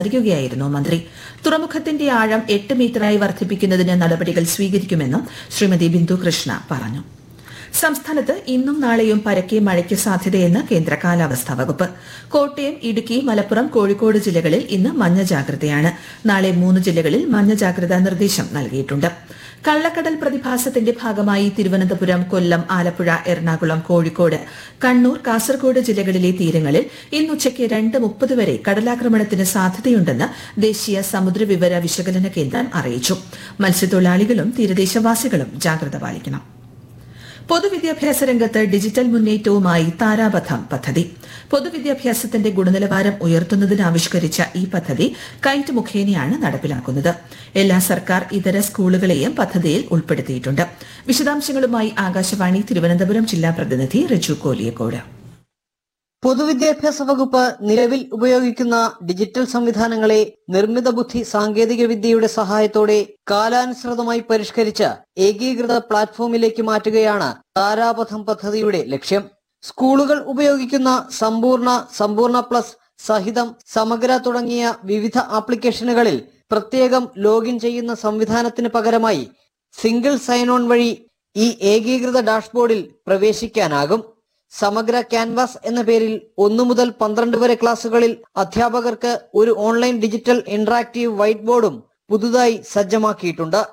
സംസാരിക്കുകയായിരുന്നു മന്ത്രി തുറമുഖത്തിന്റെ ആഴം എട്ട് മീറ്ററായി വർദ്ധിപ്പിക്കുന്നതിന് നടപടികൾ സ്വീകരിക്കുമെന്നും ശ്രീമതി ബിന്ദു കൃഷ്ണ പറഞ്ഞു സംസ്ഥാനത്ത് ഇന്നും നാളെയും പരക്കെ മഴയ്ക്ക് സാധ്യതയെന്ന് കേന്ദ്ര കാലാവസ്ഥാ വകുപ്പ് കോട്ടയം ഇടുക്കി മലപ്പുറം കോഴിക്കോട് ജില്ലകളിൽ ഇന്ന് മഞ്ഞ ജാഗ്രതയാണ് നാളെ മൂന്ന് ജില്ലകളിൽ മഞ്ഞ ജാഗ്രതാ നിർദ്ദേശം നൽകിയിട്ടുണ്ട് കള്ളക്കടൽ പ്രതിഭാസത്തിന്റെ ഭാഗമായി തിരുവനന്തപുരം കൊല്ലം ആലപ്പുഴ എറണാകുളം കോഴിക്കോട് കണ്ണൂർ കാസർഗോഡ് ജില്ലകളിലെ തീരങ്ങളിൽ ഇന്നുച്ചയ്ക്ക് രണ്ട് മുപ്പത് വരെ കടലാക്രമണത്തിന് സാധ്യതയുണ്ടെന്ന് ദേശീയ സമുദ്ര വിവര വിശകലന കേന്ദ്രം അറിയിച്ചു മത്സ്യത്തൊഴിലാളികളും തീരദേശവാസികളും ജാഗ്രത പാലിക്കണം പൊതുവിദ്യാഭ്യാസ രംഗത്ത് ഡിജിറ്റൽ മുന്നേറ്റവുമായി താരാപഥം പദ്ധതി പൊതുവിദ്യാഭ്യാസത്തിന്റെ ഗുണനിലവാരം ഉയർത്തുന്നതിന് ആവിഷ്കരിച്ച ഈ പദ്ധതി കൈറ്റ് മുഖേനയാണ് നടപ്പിലാക്കുന്നത് എല്ലാ സർക്കാർ ഇതര സ്കൂളുകളെയും പദ്ധതിയിൽ ഉൾപ്പെടുത്തിയിട്ടുണ്ട് വിശദാംശങ്ങളുമായി ആകാശവാണി തിരുവനന്തപുരം ജില്ലാ പ്രതിനിധി റിജു കോലിയക്കോട് പൊതുവിദ്യാഭ്യാസ വകുപ്പ് നിലവിൽ ഉപയോഗിക്കുന്ന ഡിജിറ്റൽ സംവിധാനങ്ങളെ നിർമ്മിത ബുദ്ധി സാങ്കേതിക വിദ്യയുടെ സഹായത്തോടെ കാലാനുസൃതമായി പരിഷ്കരിച്ച് ഏകീകൃത പ്ലാറ്റ്ഫോമിലേക്ക് മാറ്റുകയാണ് താരാപഥം പദ്ധതിയുടെ ലക്ഷ്യം സ്കൂളുകൾ ഉപയോഗിക്കുന്ന സമ്പൂർണ്ണ സമ്പൂർണ്ണ പ്ലസ് സഹിതം സമഗ്ര തുടങ്ങിയ വിവിധ ആപ്ലിക്കേഷനുകളിൽ പ്രത്യേകം ലോഗിൻ ചെയ്യുന്ന സംവിധാനത്തിന് പകരമായി സിംഗിൾ സൈൻ ഓൺ വഴി ഈ ഏകീകൃത ഡാഷ്ബോർഡിൽ പ്രവേശിക്കാനാകും സമഗ്ര ക്യാൻവാസ് എന്ന പേരിൽ ഒന്നു മുതൽ പന്ത്രണ്ട് വരെ ക്ലാസുകളിൽ അധ്യാപകർക്ക് ഒരു ഓൺലൈൻ ഡിജിറ്റൽ ഇന്ററാക്റ്റീവ് വൈറ്റ് ബോർഡും പുതുതായി സജ്ജമാക്കിയിട്ടുണ്ട്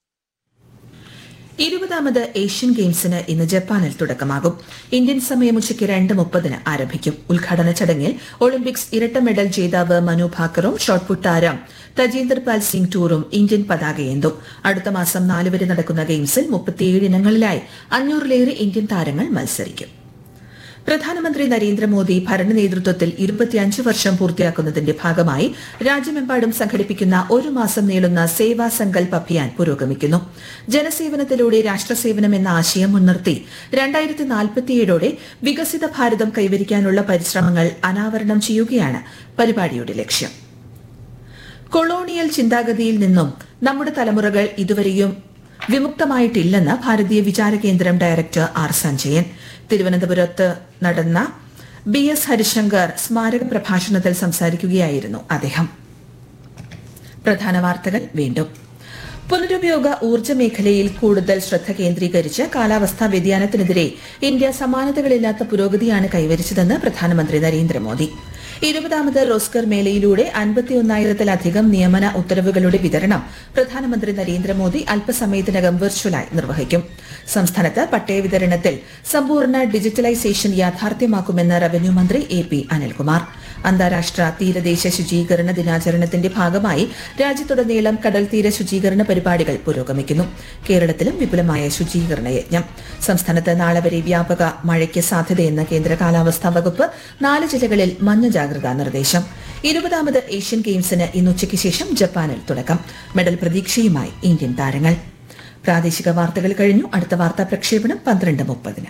ഇരുപതാമത് ഏഷ്യൻ ഗെയിംസിന് ഇന്ന് ജപ്പാനിൽ തുടക്കമാകും ഇന്ത്യൻ സമയം ഉച്ചയ്ക്ക് രണ്ട് മുപ്പതിന് ആരംഭിക്കും ഉദ്ഘാടന ചടങ്ങിൽ ഒളിമ്പിക്സ് ഇരട്ട മെഡൽ ജേതാവ് മനു ഭാക്കറും ഷോട്ട്പുട്ട് താരം തജീന്ദർ പാൽ സിംഗ് ടൂറും ഇന്ത്യൻ പതാകയേന്തും അടുത്ത മാസം നാല് വരെ നടക്കുന്ന ഗെയിംസിൽ മുപ്പത്തിയേഴ് ഇനങ്ങളിലായി അഞ്ഞൂറിലേറെ ഇന്ത്യൻ താരങ്ങൾ മത്സരിക്കും പ്രധാനമന്ത്രി നരേന്ദ്രമോദി ഭരണ നേതൃത്വത്തിൽ ഇരുപത്തിയഞ്ച് വർഷം പൂർത്തിയാക്കുന്നതിന്റെ ഭാഗമായി രാജ്യമെമ്പാടും സംഘടിപ്പിക്കുന്ന ഒരു മാസം നീളുന്ന സേവാ സങ്കൽപ് അഭിയാൻ പുരോഗമിക്കുന്നു ജനസേവനത്തിലൂടെ രാഷ്ട്രസേവനം എന്ന ആശയം മുൻനിർത്തി രണ്ടായിരത്തി നാൽപ്പത്തിയേഴോടെ വികസിത ഭാരതം കൈവരിക്കാനുള്ള പരിശ്രമങ്ങൾ അനാവരണം ചെയ്യുകയാണ് പരിപാടിയുടെ ലക്ഷ്യം കൊളോണിയൽ ചിന്താഗതിയിൽ നിന്നും നമ്മുടെ തലമുറകൾ ഇതുവരെയും വിമുക്തമായിട്ടില്ലെന്ന് ഭാരതീയ വിചാര കേന്ദ്രം ഡയറക്ടർ ആർ സഞ്ജയൻ തിരുവനന്തപുരത്ത് നടന്ന ബി എസ് ഹരിശങ്കർ സ്മാരക പ്രഭാഷണത്തിൽ സംസാരിക്കുകയായിരുന്നു അദ്ദേഹം പ്രധാന വാർത്തകൾ വീണ്ടും പുനരുപയോഗ ഊർജ്ജ മേഖലയിൽ കൂടുതൽ ശ്രദ്ധ കേന്ദ്രീകരിച്ച് കാലാവസ്ഥാ വ്യതിയാനത്തിനെതിരെ ഇന്ത്യ സമാനതകളില്ലാത്ത പുരോഗതിയാണ് കൈവരിച്ചതെന്ന് പ്രധാനമന്ത്രി നരേന്ദ്രമോദി ഇരുപതാമത് റോസ്കർ മേളയിലൂടെ അൻപത്തിയൊന്നായിരത്തിലധികം നിയമന ഉത്തരവുകളുടെ വിതരണം പ്രധാനമന്ത്രി നരേന്ദ്രമോദി അല്പസമയത്തിനകം വെർച്വലായി നിർവഹിക്കും സംസ്ഥാനത്ത് പട്ടയ വിതരണത്തിൽ സമ്പൂർണ്ണ ഡിജിറ്റലൈസേഷൻ യാഥാർത്ഥ്യമാക്കുമെന്ന് റവന്യൂ മന്ത്രി എ പി അനിൽകുമാർ അന്താരാഷ്ട്ര തീരദേശ ശുചീകരണ ദിനാചരണത്തിന്റെ ഭാഗമായി രാജ്യത്തുടനീളം കടൽ തീര ശുചീകരണ പരിപാടികൾ പുരോഗമിക്കുന്നു കേരളത്തിലും വിപുലമായ ശുചീകരണ യജ്ഞം സംസ്ഥാനത്ത് നാളെ വരെ വ്യാപക മഴയ്ക്ക് സാധ്യതയെന്ന് കേന്ദ്ര കാലാവസ്ഥാ വകുപ്പ് നാല് ജില്ലകളിൽ മഞ്ഞ ജാഗ്രതാ നിർദ്ദേശം ഇരുപതാമത് ഏഷ്യൻ ഗെയിംസിന് ഇന്ന് ഉച്ചയ്ക്ക് ശേഷം ജപ്പാനിൽ തുടക്കം മെഡൽ പ്രതീക്ഷയുമായി ഇന്ത്യൻ താരങ്ങൾ പ്രാദേശിക വാർത്തകൾ കഴിഞ്ഞു അടുത്ത വാർത്താ പ്രക്ഷേപണം പന്ത്രണ്ട് മുപ്പതിന്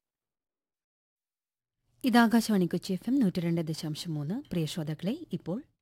ഇത് ആകാശവാണി കൊച്ചി എഫ് എം നൂറ്റി രണ്ട് ദശാംശം മൂന്ന് പ്രിയ ശ്രോതാക്കളെ ഇപ്പോൾ